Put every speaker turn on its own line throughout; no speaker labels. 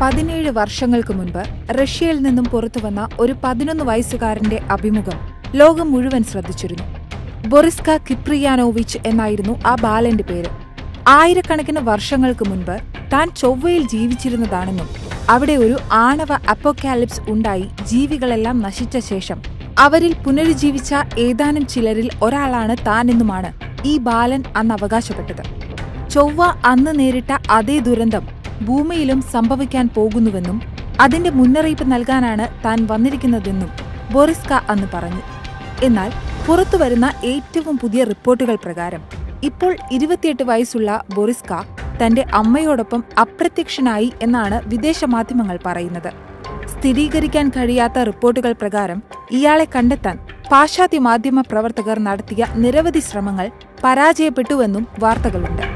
പതിനേഴ് വർഷങ്ങൾക്ക് മുൻപ് റഷ്യയിൽ നിന്നും പുറത്തുവന്ന ഒരു പതിനൊന്ന് വയസ്സുകാരന്റെ അഭിമുഖം ലോകം മുഴുവൻ ശ്രദ്ധിച്ചിരുന്നു ബൊറിസ്ക കിപ്രിയാനോവിച്ച് എന്നായിരുന്നു ആ ബാലന്റെ പേര് ആയിരക്കണക്കിന് വർഷങ്ങൾക്ക് മുൻപ് താൻ ചൊവ്വയിൽ ജീവിച്ചിരുന്നതാണെന്നും അവിടെ ഒരു ആണവ അപ്പോക്കാലിപ്സ് ഉണ്ടായി ജീവികളെല്ലാം നശിച്ച ശേഷം അവരിൽ പുനരുജ്ജീവിച്ച ഏതാനും ചിലരിൽ ഒരാളാണ് താനെന്നുമാണ് ഈ ബാലൻ അന്ന് അവകാശപ്പെട്ടത് ചൊവ്വ അന്ന് നേരിട്ട അതേ ദുരന്തം ഭൂമിയിലും സംഭവിക്കാൻ പോകുന്നുവെന്നും അതിന്റെ മുന്നറിയിപ്പ് നൽകാനാണ് താൻ വന്നിരിക്കുന്നതെന്നും ബൊറിസ്ക അന്ന് പറഞ്ഞു എന്നാൽ പുറത്തുവരുന്ന ഏറ്റവും പുതിയ റിപ്പോർട്ടുകൾ പ്രകാരം ഇപ്പോൾ ഇരുപത്തിയെട്ട് വയസ്സുള്ള ബൊറിസ്ക തന്റെ അമ്മയോടൊപ്പം അപ്രത്യക്ഷനായി എന്നാണ് വിദേശ മാധ്യമങ്ങൾ പറയുന്നത് സ്ഥിരീകരിക്കാൻ കഴിയാത്ത റിപ്പോർട്ടുകൾ പ്രകാരം ഇയാളെ കണ്ടെത്താൻ പാശ്ചാത്യ മാധ്യമ പ്രവർത്തകർ നടത്തിയ നിരവധി ശ്രമങ്ങൾ പരാജയപ്പെട്ടുവെന്നും വാർത്തകളുണ്ട്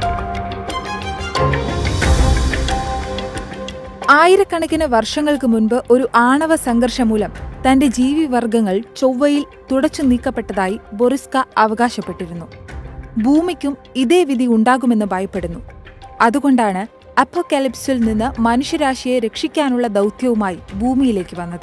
ആയിരക്കണക്കിന് വർഷങ്ങൾക്ക് മുൻപ് ഒരു ആണവ സംഘർഷം മൂലം തന്റെ ജീവിവർഗങ്ങൾ ചൊവ്വയിൽ തുടച്ചു നീക്കപ്പെട്ടതായി ബൊറിസ്ക അവകാശപ്പെട്ടിരുന്നു ഭൂമിക്കും ഇതേ വിധി ഉണ്ടാകുമെന്ന് ഭയപ്പെടുന്നു അതുകൊണ്ടാണ് അപ്പോക്കാലിപ്സിൽ നിന്ന് മനുഷ്യരാശിയെ രക്ഷിക്കാനുള്ള ദൗത്യവുമായി ഭൂമിയിലേക്ക് വന്നത്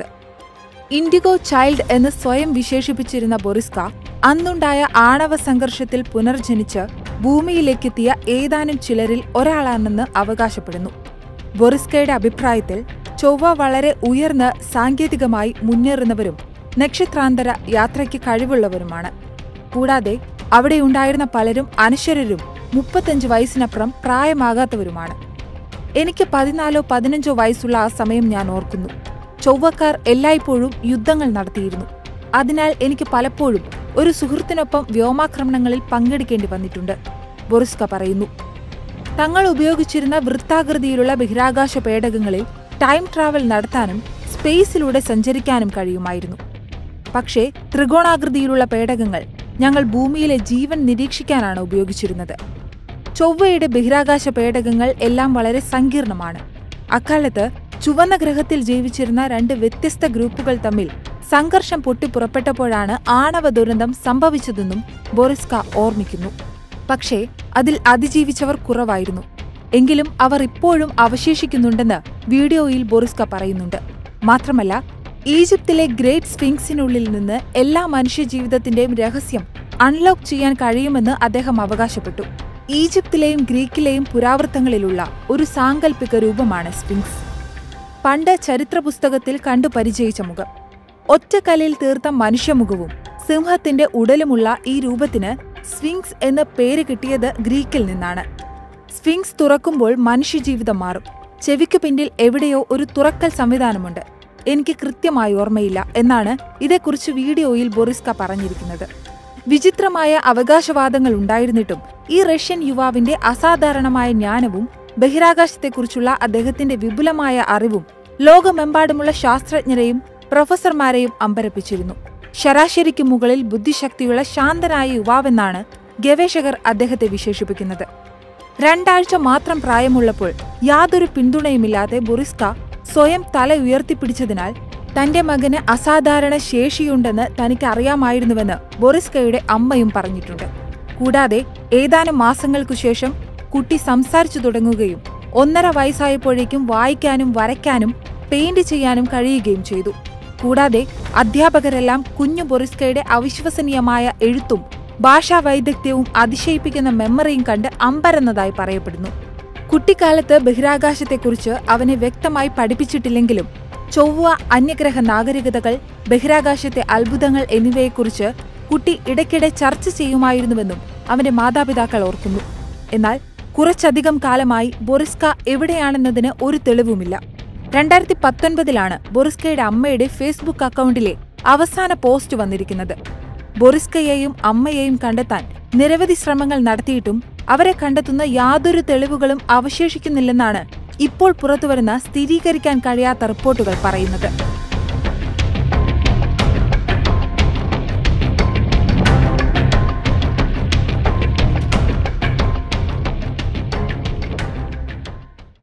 ഇൻഡിഗോ ചൈൽഡ് എന്ന് സ്വയം വിശേഷിപ്പിച്ചിരുന്ന ബൊറിസ്ക അന്നുണ്ടായ ആണവ സംഘർഷത്തിൽ പുനർജനിച്ച് ഭൂമിയിലേക്കെത്തിയ ഏതാനും ചിലരിൽ ഒരാളാണെന്ന് അവകാശപ്പെടുന്നു ബൊറിസ്കയുടെ അഭിപ്രായത്തിൽ ചൊവ്വ വളരെ ഉയർന്ന് സാങ്കേതികമായി മുന്നേറുന്നവരും നക്ഷത്രാന്തര യാത്രയ്ക്ക് കഴിവുള്ളവരുമാണ് കൂടാതെ അവിടെയുണ്ടായിരുന്ന പലരും അനശ്വരരും മുപ്പത്തഞ്ച് വയസ്സിനപ്പുറം പ്രായമാകാത്തവരുമാണ് എനിക്ക് പതിനാലോ പതിനഞ്ചോ വയസ്സുള്ള ആ സമയം ഞാൻ ഓർക്കുന്നു ചൊവ്വക്കാർ എല്ലായ്പ്പോഴും യുദ്ധങ്ങൾ നടത്തിയിരുന്നു അതിനാൽ എനിക്ക് പലപ്പോഴും ഒരു സുഹൃത്തിനൊപ്പം വ്യോമാക്രമണങ്ങളിൽ പങ്കെടുക്കേണ്ടി വന്നിട്ടുണ്ട് ബൊറിസ്ക പറയുന്നു തങ്ങൾ ഉപയോഗിച്ചിരുന്ന വൃത്താകൃതിയിലുള്ള ബഹിരാകാശ പേടകങ്ങളിൽ ടൈം ട്രാവൽ നടത്താനും സ്പേസിലൂടെ സഞ്ചരിക്കാനും കഴിയുമായിരുന്നു പക്ഷേ ത്രികോണാകൃതിയിലുള്ള പേടകങ്ങൾ ഞങ്ങൾ ഭൂമിയിലെ ജീവൻ നിരീക്ഷിക്കാനാണ് ഉപയോഗിച്ചിരുന്നത് ചൊവ്വയുടെ ബഹിരാകാശ പേടകങ്ങൾ എല്ലാം വളരെ സങ്കീർണമാണ് അക്കാലത്ത് ചുവന്ന ഗ്രഹത്തിൽ ജീവിച്ചിരുന്ന രണ്ട് വ്യത്യസ്ത ഗ്രൂപ്പുകൾ തമ്മിൽ സംഘർഷം പൊട്ടിപ്പുറപ്പെട്ടപ്പോഴാണ് ആണവ ദുരന്തം സംഭവിച്ചതെന്നും ബൊറിസ്ക ഓർമ്മിക്കുന്നു പക്ഷേ അതിൽ അതിജീവിച്ചവർ കുറവായിരുന്നു എങ്കിലും അവർ ഇപ്പോഴും അവശേഷിക്കുന്നുണ്ടെന്ന് വീഡിയോയിൽ ബൊറിസ്ക പറയുന്നുണ്ട് മാത്രമല്ല ഈജിപ്തിലെ ഗ്രേറ്റ് സ്ഫിങ്സിനുള്ളിൽ നിന്ന് എല്ലാ മനുഷ്യജീവിതത്തിന്റെയും രഹസ്യം അൺലോക്ക് ചെയ്യാൻ കഴിയുമെന്ന് അദ്ദേഹം അവകാശപ്പെട്ടു ഈജിപ്തിലെയും ഗ്രീക്കിലെയും പുരാവൃത്തങ്ങളിലുള്ള ഒരു സാങ്കല്പിക രൂപമാണ് സ്ഫിങ്സ് പണ്ട് ചരിത്രപുസ്തകത്തിൽ കണ്ടു പരിചയിച്ച മുഖം ഒറ്റക്കല്ലിൽ തീർത്ത മനുഷ്യമുഖവും സിംഹത്തിന്റെ ഉടലുമുള്ള ഈ രൂപത്തിന് സ്ഫിങ്സ് എന്ന പേര് കിട്ടിയത് ഗ്രീക്കിൽ നിന്നാണ് സ്ഫിങ്സ് തുറക്കുമ്പോൾ മനുഷ്യജീവിതം മാറും ചെവിക്ക് പിന്നിൽ എവിടെയോ ഒരു തുറക്കൽ സംവിധാനമുണ്ട് എനിക്ക് കൃത്യമായി ഓർമ്മയില്ല എന്നാണ് ഇതേക്കുറിച്ച് വീഡിയോയിൽ ബൊറിസ്ക പറഞ്ഞിരിക്കുന്നത് വിചിത്രമായ അവകാശവാദങ്ങൾ ഉണ്ടായിരുന്നിട്ടും ഈ റഷ്യൻ യുവാവിന്റെ അസാധാരണമായ ജ്ഞാനവും ബഹിരാകാശത്തെക്കുറിച്ചുള്ള അദ്ദേഹത്തിന്റെ വിപുലമായ അറിവും ലോകമെമ്പാടുമുള്ള ശാസ്ത്രജ്ഞരെയും പ്രൊഫസർമാരെയും അമ്പരപ്പിച്ചിരുന്നു ശരാശരിക്ക് മുകളിൽ ബുദ്ധിശക്തിയുള്ള ശാന്തനായ യുവാവെന്നാണ് ഗവേഷകർ അദ്ദേഹത്തെ വിശേഷിപ്പിക്കുന്നത് രണ്ടാഴ്ച മാത്രം പ്രായമുള്ളപ്പോൾ യാതൊരു പിന്തുണയുമില്ലാതെ ബൊറിസ്ക സ്വയം തല ഉയർത്തിപ്പിടിച്ചതിനാൽ തന്റെ മകന് അസാധാരണ ശേഷിയുണ്ടെന്ന് തനിക്ക് അറിയാമായിരുന്നുവെന്ന് ബൊറിസ്കയുടെ അമ്മയും പറഞ്ഞിട്ടുണ്ട് കൂടാതെ ഏതാനും മാസങ്ങൾക്കു ശേഷം കുട്ടി സംസാരിച്ചു തുടങ്ങുകയും ഒന്നര വയസ്സായപ്പോഴേക്കും വായിക്കാനും വരയ്ക്കാനും പെയിന്റ് ചെയ്യാനും കഴിയുകയും ചെയ്തു കൂടാതെ അധ്യാപകരെല്ലാം കുഞ്ഞു ബൊറിസ്കയുടെ അവിശ്വസനീയമായ എഴുത്തും ഭാഷാ വൈദഗ്ധ്യവും അതിശയിപ്പിക്കുന്ന മെമ്മറിയും കണ്ട് അമ്പരന്നതായി പറയപ്പെടുന്നു കുട്ടിക്കാലത്ത് ബഹിരാകാശത്തെക്കുറിച്ച് അവനെ വ്യക്തമായി പഠിപ്പിച്ചിട്ടില്ലെങ്കിലും ചൊവ്വ അന്യഗ്രഹ നാഗരികതകൾ ബഹിരാകാശത്തെ അത്ഭുതങ്ങൾ എന്നിവയെക്കുറിച്ച് കുട്ടി ഇടയ്ക്കിടെ ചർച്ച ചെയ്യുമായിരുന്നുവെന്നും അവന്റെ മാതാപിതാക്കൾ ഓർക്കുന്നു എന്നാൽ കുറച്ചധികം കാലമായി ബൊറിസ്ക എവിടെയാണെന്നതിന് ഒരു തെളിവുമില്ല രണ്ടായിരത്തി പത്തൊൻപതിലാണ് ബൊറിസ്കയുടെ അമ്മയുടെ ഫേസ്ബുക്ക് അക്കൗണ്ടിലെ അവസാന പോസ്റ്റ് വന്നിരിക്കുന്നത് ബൊറിസ്കയെയും അമ്മയെയും കണ്ടെത്താൻ നിരവധി ശ്രമങ്ങൾ നടത്തിയിട്ടും അവരെ കണ്ടെത്തുന്ന യാതൊരു തെളിവുകളും അവശേഷിക്കുന്നില്ലെന്നാണ് ഇപ്പോൾ പുറത്തുവരുന്ന സ്ഥിരീകരിക്കാൻ കഴിയാത്ത റിപ്പോർട്ടുകൾ പറയുന്നത്